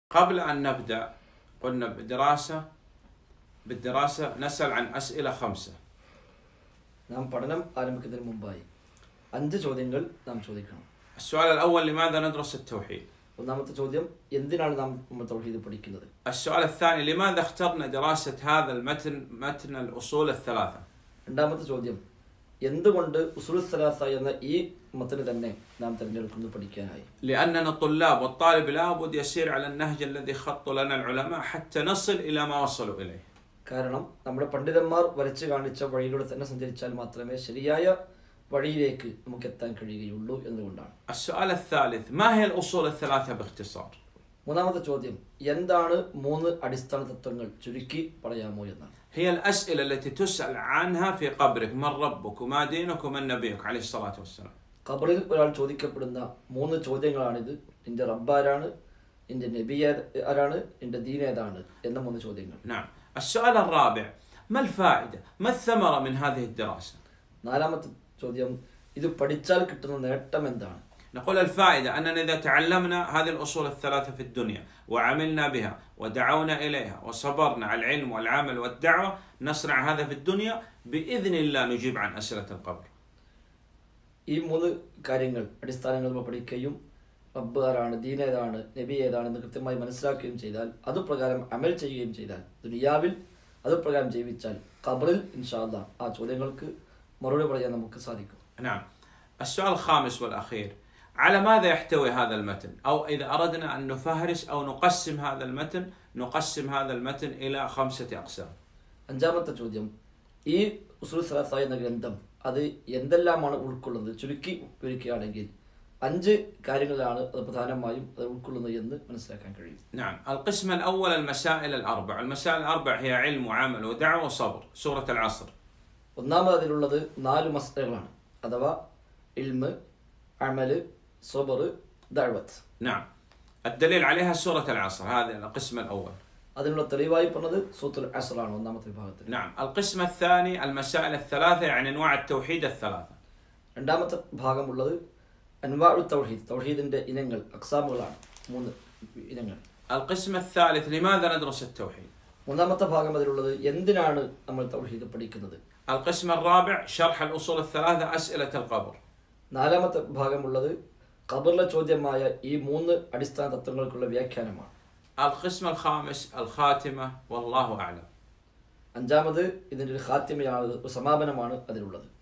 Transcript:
قبل أن نبدأ قلنا بدراسة بالدراسة نسأل عن أسئلة خمسة നാം പഠനം ആരംഭിക്കുന്നതിന് മുമ്പായി അഞ്ച് ചോദ്യങ്ങൾ നാം ചോദിക്കണം السؤال الأول لماذا ندرس التوحيد ഒന്നാമത്തെ ചോദ്യം എന്തിനാണ് നാം നമ്മൾ തൗഹീദ് പഠിക്കുന്നത് السؤال الثاني لماذا اخترنا دراسة هذا المتن متن الأصول الثلاثة രണ്ടാമത്തെ ചോദ്യം എന്തുകൊണ്ട് ഉസുൽ സലാസ എന്ന ഈ മത്തിന് തന്നെ നാം തിരഞ്ഞെടുക്കുന്നത് പഠിക്കാനായി لأننا طلاب والطالب لابد يسير على النهج الذي خط لنا العلماء حتى نصل إلى ما وصلوا إليه കാരണം നമ്മുടെ പണ്ഡിതന്മാർ വരച്ചു കാണിച്ച വഴിയിലൂടെ തന്നെ സഞ്ചരിച്ചാൽ മാത്രമേ ശരിയായ വഴിയിലേക്ക് നമുക്ക് എത്താൻ കഴിയുകയുള്ളൂ എന്നതുകൊണ്ടാണ് السؤال الثالث ما هي الأصول الثلاثة باختصار മൂന്നാമത്തെ ചോദ്യം എന്താണ് മൂന്ന് അടിസ്ഥാന തത്വങ്ങൾ ചുരുക്കി പറയാമോ എന്നാണ് هي الأسئلة التي تسأل عنها في قبرك من ربك وما دينك ومن نبيك عليه الصلاة والسلام ഖബറിൽ ഒരാൾ ചോദിക്കപ്പെടുന്ന മൂന്ന് ചോദ്യങ്ങളാണിത് നിന്റെ റബ്ബാരാണ് നിന്റെ നബി ഏത- ആരാണ് നിന്റെ ദീൻ ഏതാണ് എന്ന മൂന്ന് ചോദ്യങ്ങൾ نعم السؤال الرابع ما الفائدة ما الثمرة من هذه الدراسة നാലാമത്തെ ചോദ്യം ഇത് പഠിച്ചാൽ കിട്ടുന്ന നേട്ടം എന്താണ് نقول الفائدة أننا إذا تعلمنا هذه الأصول الثلاثة في الدنيا وعملنا بها ودعونا إليها وصبرنا على العلم والعمل والدعوة نصنع هذا في الدنيا بإذن الله نجيب عن أسئلة القبر ഈ മൂന്ന് കാര്യങ്ങൾ അടിസ്ഥാനങ്ങൾ നമ്മൾ പഠിക്കുകയും റബ്ബ് ആരാണ് ദീൻ ഏതാണ് നബി ഏതാണെന്ന് കൃത്യമായി മനസ്സിലാക്കുകയും ചെയ്താൽ അതുപ്രകാരം അമൽ ചെയ്യുകയും ചെയ്താൽ ദുനിയാവിൽ അതുപ്രകാരം ജീവിച്ചാൽ ഖബറിൽ ഇൻഷാല്ല ആ ചോദ്യങ്ങൾക്ക് മറുപടി പറയാൻ നമുക്ക് സാധിക്കും نعم السؤال الخامس والأخير على ماذا يحتوي هذا المتن أو إذا أردنا أن نفهرس أو نقسم هذا المتن نقسم هذا المتن إلى خمسة أقسام അഞ്ചാമത്തെ ചോദ്യം ഈ ഉസുൽ സലാസ എന്ന ഗ്രന്ഥം അത് എന്തെല്ലാമാണ് ഉൾക്കൊള്ളുന്നത് ചുരുക്കി വിവരിക്കുകയാണെങ്കിൽ അഞ്ച് കാര്യങ്ങളാണ് അത് പ്രധാനമായും അത് ഉൾക്കൊള്ളുന്നത് എന്ന് മനസ്സിലാക്കാൻ കഴിയും نعم القسم الأول المسائل الأربع المسائل الأربع هي علم وعمل ودعوة وصبر سورة العصر ഒന്നാമത് അതിലുള്ളത് നാല് മസ്തകളാണ് അഥവാ ഇൽമ് അമല് സൊബർ ദഅവത്ത് نعم الدليل عليها سورة العصر هذا القسم الأول അതിനുള്ള തെളിവായി പറഞ്ഞത് സൂത്തുൽ അസറാണ് ഒന്നാമത്തെ വിഭാഗത്തിൽ نعم القسم الثاني المسائل الثلاثة يعني أنواع التوحيد الثلاثة രണ്ടാമത്തെ ഭാഗമുള്ളത് അൻവാഉ തൗഹീദ് തൗഹീദിന്റെ ഇനങ്ങൾ അക്സാമുകളാണ് മൂന്ന് ഇനങ്ങൾ القسم الثالث لماذا ندرس التوحيد മൂന്നാമത്തെ ഭാഗം അതിലുള്ളത് എന്തിനാണ് നമ്മൾ തൗഹീദ് പഠിക്കുന്നത് القسم الرابع شرح الأصول الثلاثة أسئلة القبر നാലാമത്തെ ഭാഗമുള്ളത് ഖബറിലെ ചോദ്യമായ ഈ മൂന്ന് അടിസ്ഥാന തത്വങ്ങൾക്കുള്ള വ്യാഖ്യാനമാണ് القسم الخامس الخاتمة والله أعلم അഞ്ചാമത് ഇതിൻ്റെ ഒരു ഖാത്തിമയാണ് ഒരു സമാപനമാണ് അതിലുള്ളത്